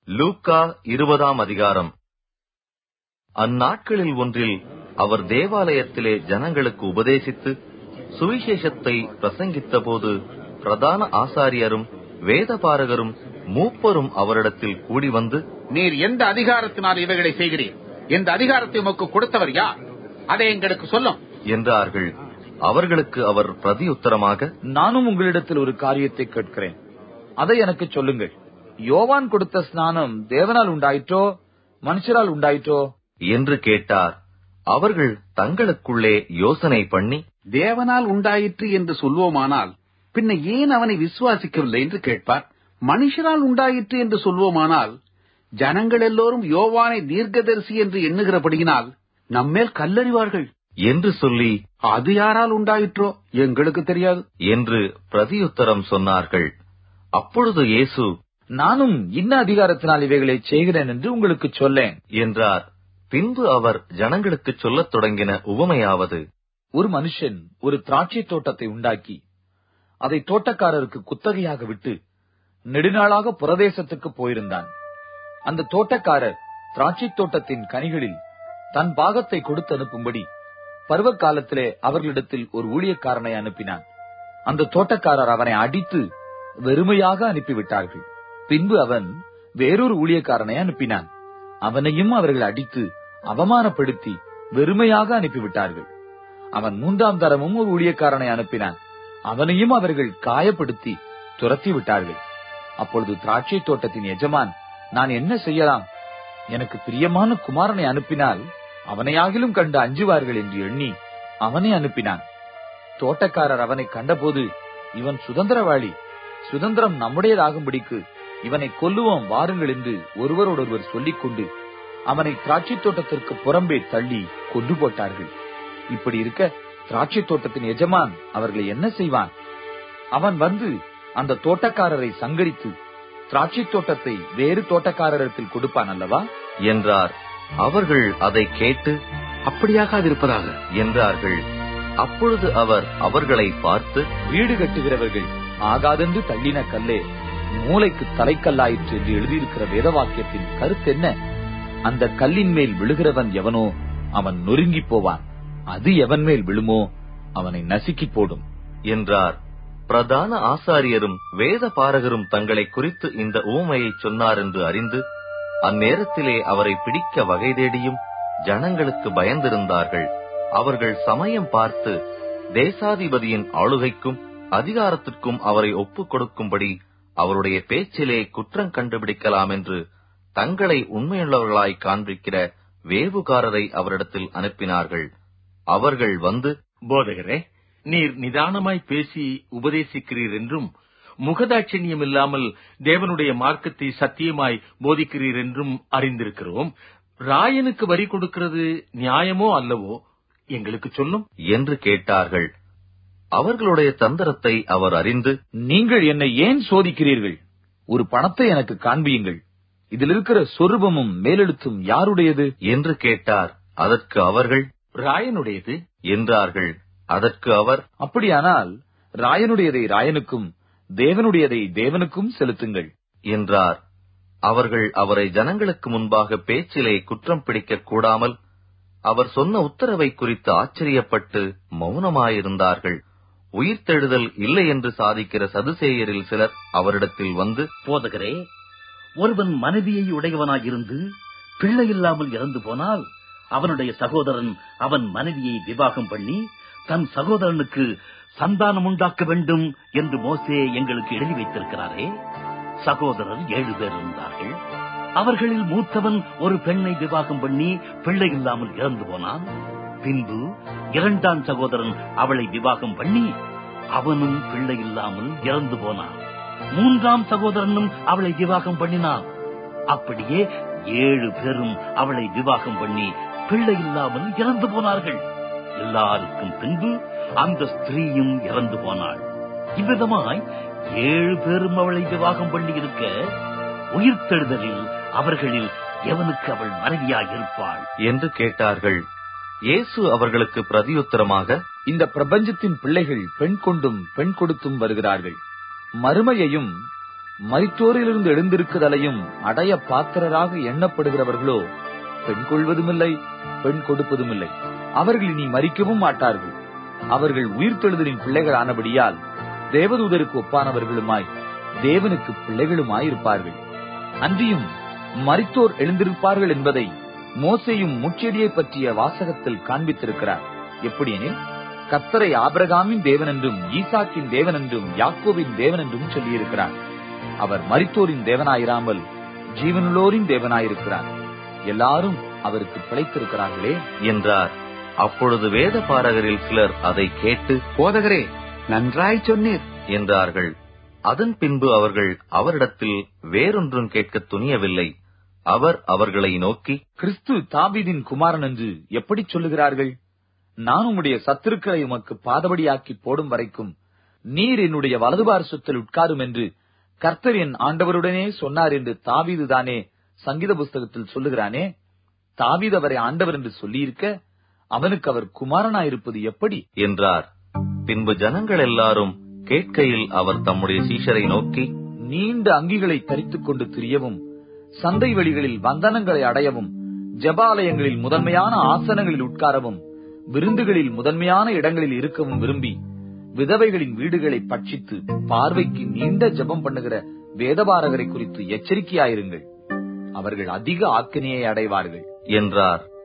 லூக்கா இருபதாம் அதிகாரம் அந்நாட்களில் ஒன்றில் அவர் தேவாலயத்திலே ஜனங்களுக்கு உபதேசித்து சுவிசேஷத்தை பிரசங்கித்தபோது பிரதான ஆசாரியரும் வேதபாரகரும் மூப்பரும் அவரிடத்தில் கூடி வந்து நீர் எந்த அதிகாரத்தினால் இவைகளை செய்கிறீர் எந்த அதிகாரத்தை உமக்கு கொடுத்தவர் யார் அதை எங்களுக்கு சொல்லும் என்றார்கள் அவர்களுக்கு அவர் பிரதியுத்தரமாக நானும் உங்களிடத்தில் ஒரு காரியத்தை கேட்கிறேன் அதை எனக்கு சொல்லுங்கள் யோவான் கொடுத்த ஸ்நானம் தேவனால் உண்டாயிற்றோ மனுஷரால் உண்டாயிற்றோ என்று கேட்டார் அவர்கள் தங்களுக்குள்ளே யோசனை பண்ணி தேவனால் உண்டாயிற்று என்று சொல்வோமானால் பின்ன ஏன் அவனை விசுவாசிக்கவில்லை என்று கேட்பார் மனுஷரால் உண்டாயிற்று என்று சொல்வோமானால் ஜனங்கள் எல்லோரும் யோவானை தீர்க்கதரிசி என்று எண்ணுகிறபடியினால் நம்மேல் கல்லறிவார்கள் என்று சொல்லி அது யாரால் உண்டாயிற்றோ எங்களுக்கு தெரியாது என்று பிரதியுத்தரம் சொன்னார்கள் அப்பொழுது இயேசு நானும் இன்ன அதிகாரத்தினால் இவைகளை செய்கிறேன் என்று உங்களுக்கு சொல்லேன் என்றார் பின்பு அவர் ஜனங்களுக்குச் சொல்லத் தொடங்கின உவமையாவது ஒரு மனுஷன் ஒரு திராட்சை தோட்டத்தை உண்டாக்கி அதை தோட்டக்காரருக்கு குத்தகையாக விட்டு நெடுநாளாக புரதேசத்துக்கு போயிருந்தான் அந்த தோட்டக்காரர் திராட்சை தோட்டத்தின் கனிகளில் தன் பாகத்தை கொடுத்து அனுப்பும்படி பருவ காலத்திலே அவர்களிடத்தில் ஒரு ஊழியக்காரனை அனுப்பினான் அந்த தோட்டக்காரர் அவனை அடித்து வெறுமையாக அனுப்பிவிட்டார்கள் பின்பு அவன் வேறொரு ஊழியக்காரனை அனுப்பினான் அவனையும் அவர்கள் அடித்து அவமானப்படுத்தி வெறுமையாக அனுப்பிவிட்டார்கள் அவன் மூன்றாம் தரமும் ஒரு ஊழியக்காரனை அனுப்பினான் அவனையும் அவர்கள் காயப்படுத்தி துரத்தி விட்டார்கள் அப்பொழுது திராட்சை தோட்டத்தின் எஜமான் நான் என்ன செய்யலாம் எனக்கு பிரியமான குமாரனை அனுப்பினால் அவனையாகிலும் கண்டு அஞ்சுவார்கள் என்று எண்ணி அவனை அனுப்பினான் தோட்டக்காரர் அவனை கண்டபோது இவன் சுதந்திரவாளி சுதந்திரம் நம்முடையதாகும்படிக்கு இவனை கொல்லுவோம் வாருங்கள் என்று ஒருவரோடொருவர் சொல்லிக் கொண்டு அவனை திராட்சை தோட்டத்திற்கு புறம்பே தள்ளி கொண்டு போட்டார்கள் இப்படி இருக்க திராட்சை தோட்டத்தின் எஜமான் அவர்களை என்ன செய்வான் அவன் வந்து அந்த தோட்டக்காரரை சங்கரித்து திராட்சை தோட்டத்தை வேறு தோட்டக்காரரிடத்தில் கொடுப்பான் அல்லவா என்றார் அவர்கள் அதை கேட்டு அப்படியாகாதிருப்பதாக என்றார்கள் அப்பொழுது அவர் அவர்களை பார்த்து வீடு கட்டுகிறவர்கள் ஆகாதென்று தள்ளின கல்லே மூளைக்கு தலைக்கல்லாயிற்று என்று எழுதியிருக்கிற வேத வாக்கியத்தின் கருத்து என்ன அந்த கல்லின் மேல் விழுகிறவன் எவனோ அவன் நொறுங்கி போவான் அது எவன் மேல் விழுமோ அவனை நசுக்கி போடும் என்றார் பிரதான ஆசாரியரும் வேத பாரகரும் தங்களை குறித்து இந்த ஊமையை சொன்னார் என்று அறிந்து அந்நேரத்திலே அவரை பிடிக்க வகை தேடியும் ஜனங்களுக்கு பயந்திருந்தார்கள் அவர்கள் சமயம் பார்த்து தேசாதிபதியின் ஆளுகைக்கும் அதிகாரத்திற்கும் அவரை ஒப்புக் கொடுக்கும்படி அவருடைய பேச்சிலே குற்றம் கண்டுபிடிக்கலாம் என்று தங்களை உண்மையுள்ளவர்களாய் காண்பிக்கிற வேவுகாரரை அவரிடத்தில் அனுப்பினார்கள் அவர்கள் வந்து போதகரே நீர் நிதானமாய் பேசி உபதேசிக்கிறீர் என்றும் முகதாட்சணியம் இல்லாமல் தேவனுடைய மார்க்கத்தை சத்தியமாய் போதிக்கிறீர் என்றும் அறிந்திருக்கிறோம் ராயனுக்கு வரி கொடுக்கிறது நியாயமோ அல்லவோ எங்களுக்கு சொல்லும் என்று கேட்டார்கள் அவர்களுடைய தந்திரத்தை அவர் அறிந்து நீங்கள் என்னை ஏன் சோதிக்கிறீர்கள் ஒரு பணத்தை எனக்கு காண்பியுங்கள் இதில் இருக்கிற சொரூபமும் மேலெழுத்தும் யாருடையது என்று கேட்டார் அதற்கு அவர்கள் ராயனுடையது என்றார்கள் அதற்கு அவர் அப்படியானால் ராயனுடையதை ராயனுக்கும் தேவனுடையதை தேவனுக்கும் செலுத்துங்கள் என்றார் அவர்கள் அவரை ஜனங்களுக்கு முன்பாக பேச்சிலே குற்றம் பிடிக்கக் கூடாமல் அவர் சொன்ன உத்தரவை குறித்து ஆச்சரியப்பட்டு மௌனமாயிருந்தார்கள் உயிர்த்தெழுதல் இல்லை என்று சாதிக்கிற சதுசேயரில் சிலர் அவரிடத்தில் வந்து போதகரே ஒருவன் மனைவியை உடையவனாயிருந்து பிள்ளை இல்லாமல் இறந்து போனால் அவனுடைய சகோதரன் அவன் மனைவியை விவாகம் பண்ணி தன் சகோதரனுக்கு சந்தானம் உண்டாக்க வேண்டும் என்று மோசே எங்களுக்கு எழுதி வைத்திருக்கிறாரே சகோதரர் ஏழு பேர் இருந்தார்கள் அவர்களில் மூத்தவன் ஒரு பெண்ணை விவாகம் பண்ணி பிள்ளை இல்லாமல் இறந்து போனான் பின்பு இரண்டாம் சகோதரன் அவளை விவாகம் பண்ணி அவனும் பிள்ளை இல்லாமல் இறந்து போனான் மூன்றாம் சகோதரனும் அவளை விவாகம் பண்ணினான் அப்படியே ஏழு பேரும் அவளை விவாகம் பண்ணி பிள்ளை இல்லாமல் இறந்து போனார்கள் எல்லாருக்கும் பின்பு அந்த ஸ்திரீயும் இறந்து போனாள் இவ்விதமாய் ஏழு பேரும் அவளை விவாகம் பண்ணி இருக்க உயிர்த்தெழுதலில் அவர்களில் எவனுக்கு அவள் மனைவியாயிருப்பாள் என்று கேட்டார்கள் இயேசு அவர்களுக்கு பிரதியுத்தரமாக இந்த பிரபஞ்சத்தின் பிள்ளைகள் பெண் கொண்டும் பெண் கொடுத்தும் வருகிறார்கள் மறுமையையும் மரித்தோரிலிருந்து எழுந்திருக்குதலையும் அடைய பாத்திரராக எண்ணப்படுகிறவர்களோ பெண் கொள்வதுமில்லை பெண் கொடுப்பதுமில்லை அவர்கள் இனி மறிக்கவும் மாட்டார்கள் அவர்கள் உயிர்த்தெழுதலின் பிள்ளைகள் ஆனபடியால் தேவதூதருக்கு ஒப்பானவர்களுமாய் தேவனுக்கு பிள்ளைகளுமாய் இருப்பார்கள் அன்றியும் மரித்தோர் எழுந்திருப்பார்கள் என்பதை மோசேயும் முச்செடியை பற்றிய வாசகத்தில் காண்பித்திருக்கிறார் எப்படியெனில் கத்தரை ஆபிரகாமின் தேவன் என்றும் ஈசாக்கின் தேவன் என்றும் யாக்கோவின் தேவன் என்றும் சொல்லியிருக்கிறார் அவர் மரித்தோரின் தேவனாயிராமல் ஜீவனுள்ளோரின் தேவனாயிருக்கிறார் எல்லாரும் அவருக்கு பிழைத்திருக்கிறார்களே என்றார் அப்பொழுது வேத பாரகரில் சிலர் அதை கேட்டு போதகரே நன்றாய் சொன்னீர் என்றார்கள் அதன் பின்பு அவர்கள் அவரிடத்தில் வேறொன்றும் கேட்கத் துணியவில்லை அவர் அவர்களை நோக்கி கிறிஸ்து தாவீதின் குமாரன் என்று எப்படி சொல்லுகிறார்கள் நான் உம்முடைய சத்துருக்களை உமக்கு பாதபடியாக்கி போடும் வரைக்கும் நீர் என்னுடைய வலது பார்சத்தில் உட்காரும் என்று கர்த்தர் என் ஆண்டவருடனே சொன்னார் என்று தாவீது தானே சங்கீத புஸ்தகத்தில் சொல்லுகிறானே தாவீது அவரை ஆண்டவர் என்று சொல்லியிருக்க அவனுக்கு அவர் குமாரனாயிருப்பது எப்படி என்றார் பின்பு ஜனங்கள் எல்லாரும் கேட்கையில் அவர் தம்முடைய சீஷரை நோக்கி நீண்ட அங்கிகளை தரித்துக் கொண்டு திரியவும் சந்தை வெளிகளில் வந்தனங்களை அடையவும் ஜபாலயங்களில் முதன்மையான ஆசனங்களில் உட்காரவும் விருந்துகளில் முதன்மையான இடங்களில் இருக்கவும் விரும்பி விதவைகளின் வீடுகளை பட்சித்து பார்வைக்கு நீண்ட ஜெபம் பண்ணுகிற வேதபாரகரை குறித்து எச்சரிக்கையாயிருங்கள் அவர்கள் அதிக ஆக்கினையை அடைவார்கள் என்றார்